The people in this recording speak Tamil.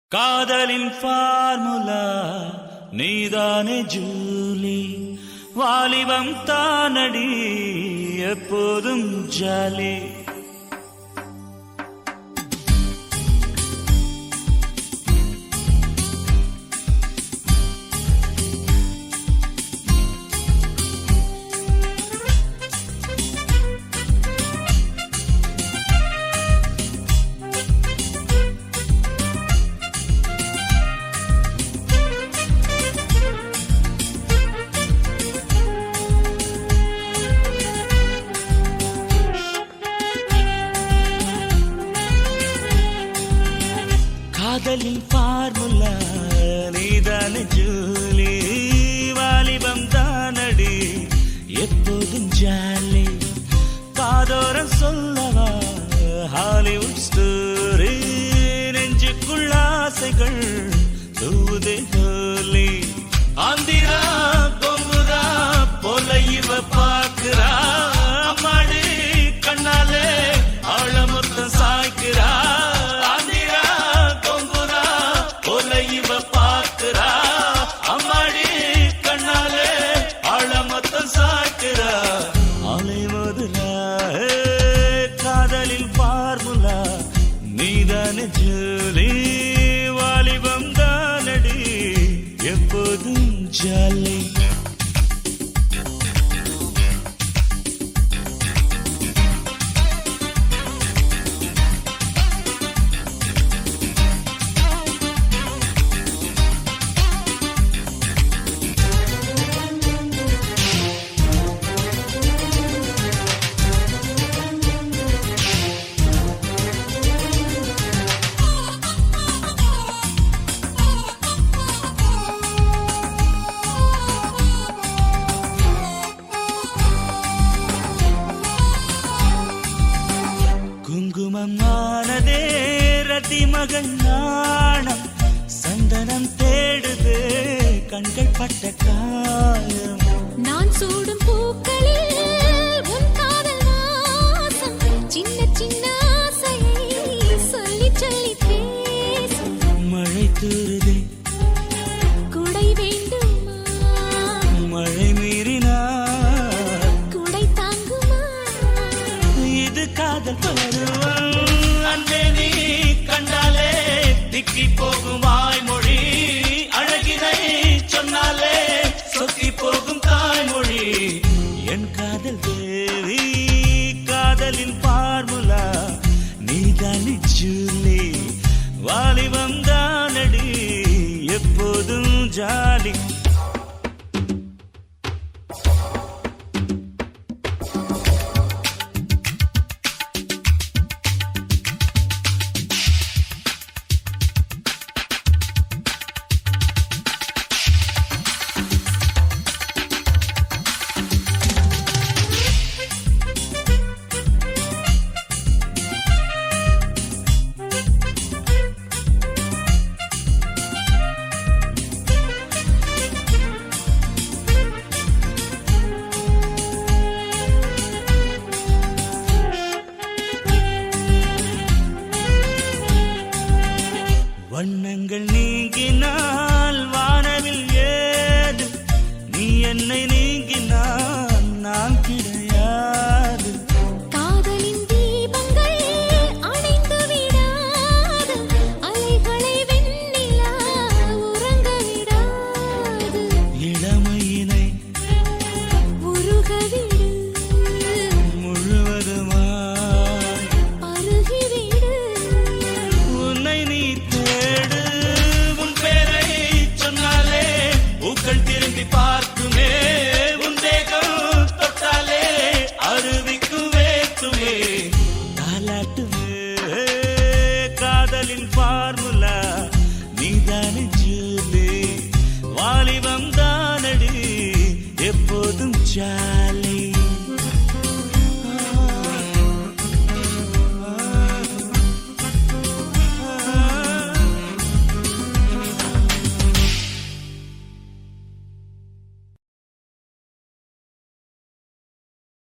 காதலின் ஃபார்முலா நீதானே ஜூலி வாலிபம் தானடி எப்போதும் ஜாலி காதலின் ஃபார்முலா நீதானே ஜூலி வாலிபம் தானடி எப்போதும் ஜாலி காதோரம் சொல்லவா ஹாலிவுட் ஸ்டோரி நெஞ்சுக்குள் ஆசைகள் தூதே ஹோலி ஆந்திரா பொங்குரா போல இவ பாக்குறா அம்மாடி கண்ணாலே ஆழ மொத்தம் சாய்க்கிறா ஆந்திரா பொங்குரா போல இவ பாக்குறா அம்மாடி கண்ணாலே ஆழ மொத்தம் சாய்க்கிறா அலை மோதுலா காதலில் பார்முலா நீதானே ஜூலி வாலிபம் தானடி எப்போதும் ஜாலி குங்குமம் ஆனதே ரதி மகன் நாணம் சந்தனம் தேடுது கண்கள் பட்ட காயம் நான் சூடும் பூக்களில் உன் காதல் வாசம் சின்ன சின்ன ஆசையை சொல்லி சொல்லி பேசும் மழை தூருதே குடை வேண்டுமா மழை மீறினார் குடை தாங்குமா இது காதல் பருவம் அன்பே நீ கண்டாலே திக்கி போகும் வாய்மொழி அழகினை சொன்னாலே சொக்கி போகும் தாய்மொழி என் காதல் தேவி காதலின் பார்முலா நீதானி ஜூலி வாலிபம் தானடி எப்போதும் ஜாலி வண்ணங்கள் நீங்கினால் வானவில் ஏது நீ என்னை நீங்கினால் நான் கிடையாது காதலின் தீபங்கள் அணைந்து விடாது அலைகளை வெண்ணிலா உறங்க விடாது இளமையினை உருக விடு முழுவதுமாய் அருகி விடு உன்னை நீ தேடு உன் பேரை சொன்னாலே பூக்கள் திரும்பி பார்க்குமே உன் தேகம் தொட்டாலே அருவிக்கு வேற்றுமே தாலாட்டுமே காதலின் ஃபார்முலா நீதானே ஜூலி வாலிபம் தானடி எப்போதும் ஜாலி